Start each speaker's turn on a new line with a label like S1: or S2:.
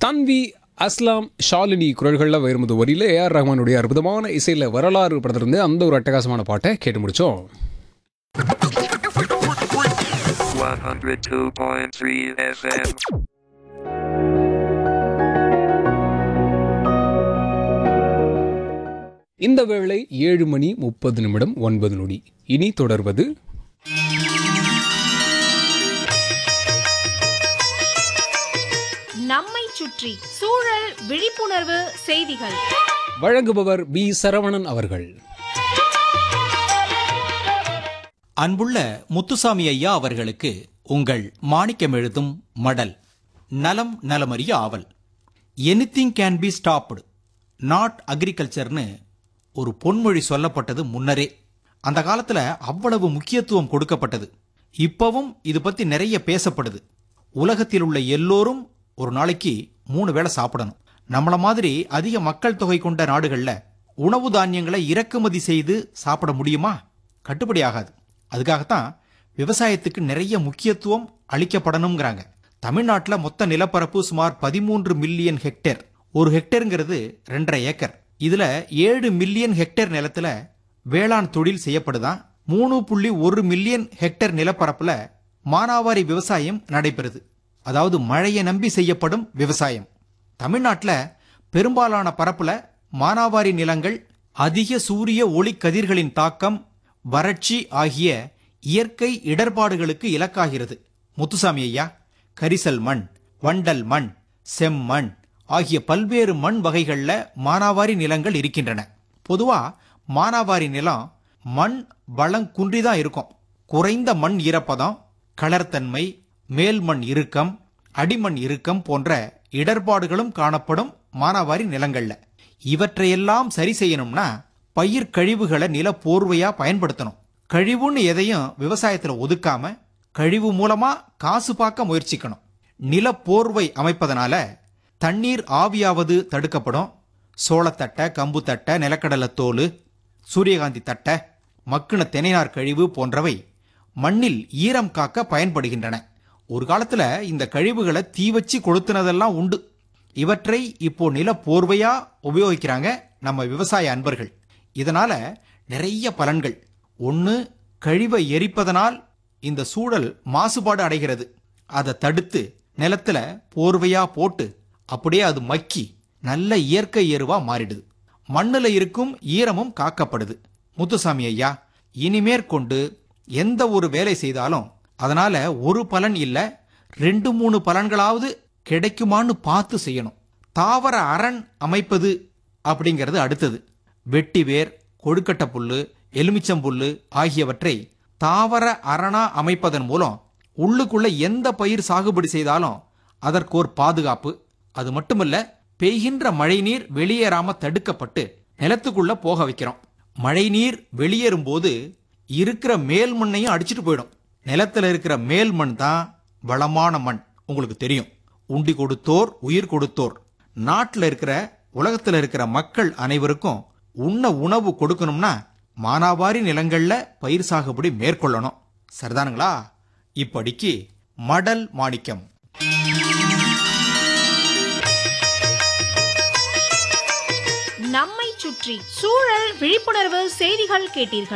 S1: தன்வி அஸ்லாம் ஷாலினி குரல்களில் வைரமுது வரியில் ஏஆர் ரஹ்மானுடைய அற்புதமான இசையில் வரலாறு படத்திலிருந்து அந்த ஒரு அட்டகாசமான பாட்டை கேட்டு முடிச்சோம்
S2: 102.3 FM.
S1: இந்த வேளை ஏழு மணி முப்பது நிமிடம் ஒன்பது நொடி இனி தொடர்வது
S3: நம்மை சுற்றி சூழல் விழிப்புணர்வு செய்திகள்
S1: வழங்குபவர் பி சரவணன் அவர்கள்
S4: அன்புள்ள முத்துசாமி ஐயா அவர்களுக்கு உங்கள் மாணிக்கம் எழுதும் மடல் நலம் நலமறிய ஆவல் anything can be stopped not அக்ரிகல்ச்சர்னு ஒரு பொன்மொழி சொல்லப்பட்டது முன்னரே அந்த காலத்துல அவ்வளவு முக்கியத்துவம் கொடுக்கப்பட்டது இப்பவும் இது பத்தி நிறைய பேசப்படுது உலகத்தில் உள்ள எல்லோரும் ஒரு நாளைக்கு மூணு வேளை சாப்பிடணும் நம்மள மாதிரி அதிக மக்கள் தொகை கொண்ட நாடுகள்ல உணவு தானியங்களை இறக்குமதி செய்து சாப்பிட முடியுமா கட்டுப்படி ஆகாது அதுக்காகத்தான் விவசாயத்துக்கு நிறைய முக்கியத்துவம் அளிக்கப்படணுங்கிறாங்க தமிழ்நாட்டில் மொத்த நிலப்பரப்பு சுமார் பதிமூன்று மில்லியன் ஹெக்டேர் ஒரு ஹெக்டேருங்கிறது ரெண்டரை ஏக்கர் இதுல ஏழு மில்லியன் ஹெக்டேர் நிலத்துல வேளாண் தொழில் செய்யப்படுதான் மூணு புள்ளி ஒரு மில்லியன் ஹெக்டேர் நிலப்பரப்புல மானாவாரி விவசாயம் நடைபெறுது அதாவது மழையை நம்பி செய்யப்படும் விவசாயம் தமிழ்நாட்டில் பெரும்பாலான பரப்புல மானாவாரி நிலங்கள் அதிக சூரிய ஒளி கதிர்களின் தாக்கம் வறட்சி ஆகிய இயற்கை இடர்பாடுகளுக்கு இலக்காகிறது முத்துசாமி ஐயா கரிசல் மண் வண்டல் மண் செம்மண் ஆகிய பல்வேறு மண் வகைகள்ல மானாவாரி நிலங்கள் இருக்கின்றன பொதுவா மானாவாரி நிலம் மண் வளம் குன்றிதான் இருக்கும் குறைந்த மண் ஈரப்பதம் கலர்த்தன்மை மேல் மண் இறுக்கம் அடிமண் இறுக்கம் போன்ற இடர்பாடுகளும் காணப்படும் மானாவாரி நிலங்கள்ல இவற்றையெல்லாம் சரி செய்யணும்னா பயிர் கழிவுகளை நில போர்வையா பயன்படுத்தணும் கழிவுன்னு எதையும் விவசாயத்துல ஒதுக்காம கழிவு மூலமா காசு பார்க்க முயற்சிக்கணும் நில போர்வை அமைப்பதனால தண்ணீர் ஆவியாவது தடுக்கப்படும் சோளத்தட்டை கம்பு தட்டை நிலக்கடலை தோல் சூரியகாந்தி தட்டை மக்குன தெனைநார் கழிவு போன்றவை மண்ணில் ஈரம் காக்க பயன்படுகின்றன ஒரு காலத்துல இந்த கழிவுகளை தீ வச்சு கொளுத்துனதெல்லாம் உண்டு இவற்றை இப்போ நில போர்வையா உபயோகிக்கிறாங்க நம்ம விவசாய அன்பர்கள் இதனால நிறைய பலன்கள் ஒன்று கழிவை எரிப்பதனால் இந்த சூழல் மாசுபாடு அடைகிறது அதை தடுத்து நிலத்துல போர்வையா போட்டு அப்படியே அது மக்கி நல்ல இயற்கை எருவா மாறிடுது மண்ணுல இருக்கும் ஈரமும் காக்கப்படுது முத்துசாமி ஐயா இனிமேற்கொண்டு எந்த ஒரு வேலை செய்தாலும் அதனால ஒரு பலன் இல்ல ரெண்டு மூணு பலன்களாவது கிடைக்குமான்னு பார்த்து செய்யணும் தாவர அரண் அமைப்பது அப்படிங்கிறது அடுத்தது வெட்டி வேர் கொழுக்கட்டை புல்லு எலுமிச்சம் புல்லு ஆகியவற்றை தாவர அரணா அமைப்பதன் மூலம் உள்ளுக்குள்ள எந்த பயிர் சாகுபடி செய்தாலும் அதற்கு ஒரு பாதுகாப்பு அது மட்டுமல்ல பெய்கின்ற மழைநீர் வெளியேறாம தடுக்கப்பட்டு நிலத்துக்குள்ள போக வைக்கிறோம் மழைநீர் வெளியேறும் போது இருக்கிற மேல் மண்ணையும் அடிச்சிட்டு போயிடும் நிலத்துல இருக்கிற மேல் மண் தான் வளமான மண் உங்களுக்கு தெரியும் உண்டி கொடுத்தோர் உயிர் கொடுத்தோர் நாட்டில் இருக்கிற உலகத்தில் இருக்கிற மக்கள் அனைவருக்கும் உண்ண உணவு கொடுக்கணும்னா மானாவாரி நிலங்கள்ல பயிர் சாகுபடி மேற்கொள்ளணும் சரிதானுங்களா இப்படிக்கு மடல் மாணிக்கம்
S3: நம்மை சுற்றி சூழல் விழிப்புணர்வு செய்திகள் கேட்டீர்கள்